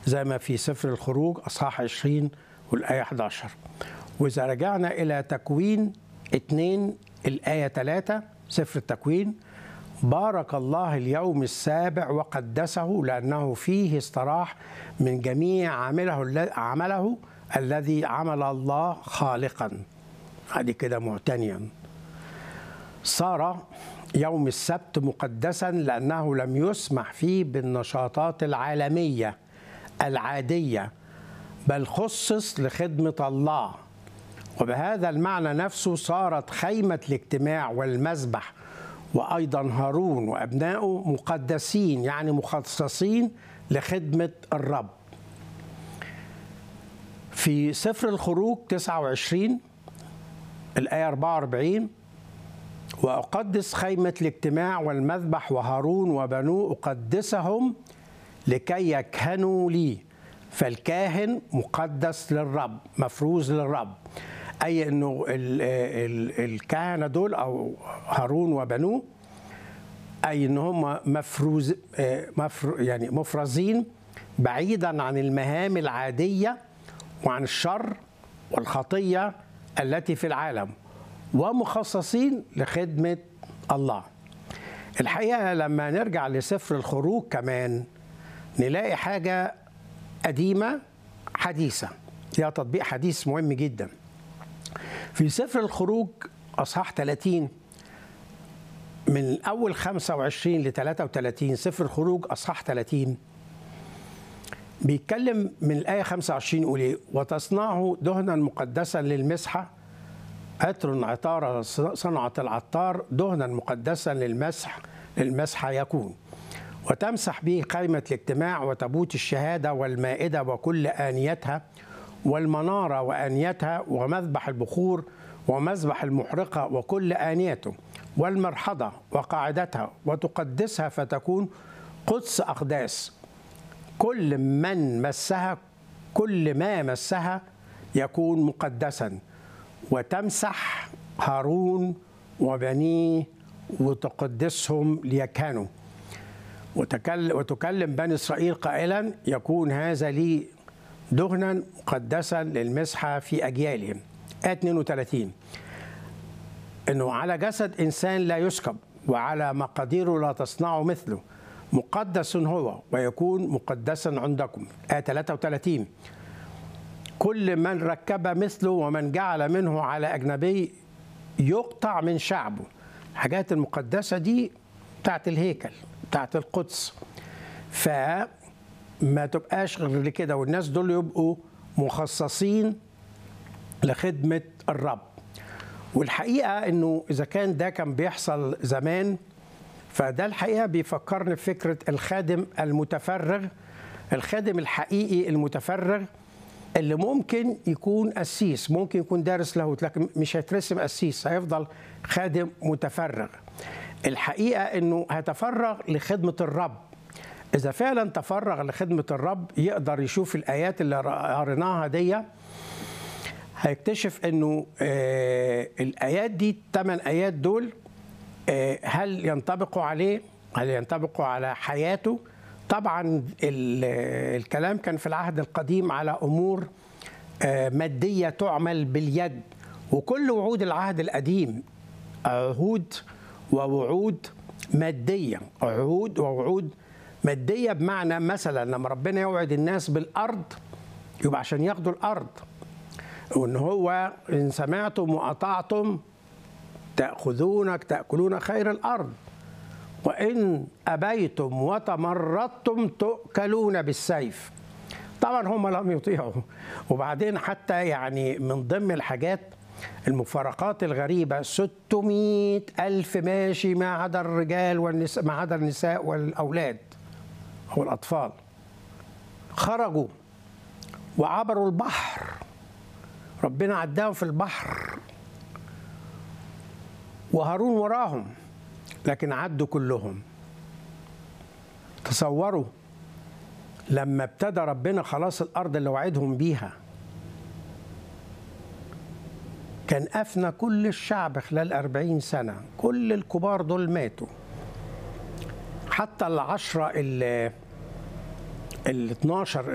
زي ما في سفر الخروج أصحاح 20 والآية 11 وإذا رجعنا إلى تكوين 2 الآية 3 سفر التكوين بارك الله اليوم السابع وقدسه لأنه فيه استراح من جميع عمله عمله الذي عمل الله خالقا هذه كده معتنيا صار يوم السبت مقدسا لأنه لم يسمح فيه بالنشاطات العالمية العادية بل خصص لخدمة الله وبهذا المعنى نفسه صارت خيمة الاجتماع والمذبح وأيضا هارون وأبنائه مقدسين يعني مخصصين لخدمة الرب في سفر الخروج 29 الآية 44 وأقدس خيمة الاجتماع والمذبح وهارون وبنوه أقدسهم لكي يكهنوا لي فالكاهن مقدس للرب مفروز للرب أي أنه ال ال الكهنة دول أو هارون وبنوه أي أن هم مفروز مفر يعني مفرزين بعيدا عن المهام العادية وعن الشر والخطية التي في العالم ومخصصين لخدمة الله الحقيقة لما نرجع لسفر الخروج كمان نلاقي حاجة قديمة حديثة ليها تطبيق حديث مهم جدا في سفر الخروج أصحاح 30 من أول 25 ل 33 سفر الخروج أصحاح 30 بيتكلم من الآية 25 يقول إيه وتصنعه دهنا مقدسا للمسحة عطر عطارة صنعة العطار دهنا مقدسا للمسح للمسحة يكون وتمسح به قائمة الاجتماع وتابوت الشهادة والمائدة وكل آنيتها والمنارة وآنيتها ومذبح البخور ومذبح المحرقة وكل آنيته والمرحضة وقاعدتها وتقدسها فتكون قدس أقداس كل من مسها كل ما مسها يكون مقدسا وتمسح هارون وبنيه وتقدسهم ليكهنوا وتكلم بني إسرائيل قائلا يكون هذا لي دهنا مقدسا للمسحة في أجيالهم آية 32 أنه على جسد إنسان لا يسكب وعلى مقاديره لا تصنعوا مثله مقدس هو ويكون مقدسا عندكم آية 33 كل من ركب مثله ومن جعل منه على أجنبي يقطع من شعبه الحاجات المقدسة دي بتاعت الهيكل بتاعت القدس فما تبقاش غير كده والناس دول يبقوا مخصصين لخدمة الرب والحقيقة انه اذا كان ده كان بيحصل زمان فده الحقيقة بيفكرني بفكرة الخادم المتفرغ الخادم الحقيقي المتفرغ اللي ممكن يكون قسيس ممكن يكون دارس لاهوت لكن مش هيترسم قسيس هيفضل خادم متفرغ الحقيقه انه هيتفرغ لخدمه الرب اذا فعلا تفرغ لخدمه الرب يقدر يشوف الايات اللي قريناها دي هيكتشف انه آه الايات دي الثمان ايات دول آه هل ينطبقوا عليه هل ينطبقوا على حياته طبعا الكلام كان في العهد القديم على امور ماديه تعمل باليد وكل وعود العهد القديم عهود ووعود ماديه عهود ووعود ماديه بمعنى مثلا لما ربنا يوعد الناس بالارض يبقى عشان ياخدوا الارض وان هو ان سمعتم واطعتم تاخذونك تاكلون خير الارض وإن أبيتم وتمردتم تؤكلون بالسيف طبعا هم لم يطيعوا وبعدين حتى يعني من ضمن الحاجات المفارقات الغريبة 600 ألف ماشي ما عدا الرجال والنساء ما عدا النساء والأولاد أو الأطفال خرجوا وعبروا البحر ربنا عداهم في البحر وهارون وراهم لكن عدوا كلهم تصوروا لما ابتدى ربنا خلاص الارض اللي وعدهم بيها كان افنى كل الشعب خلال أربعين سنه كل الكبار دول ماتوا حتى العشره ال ال 12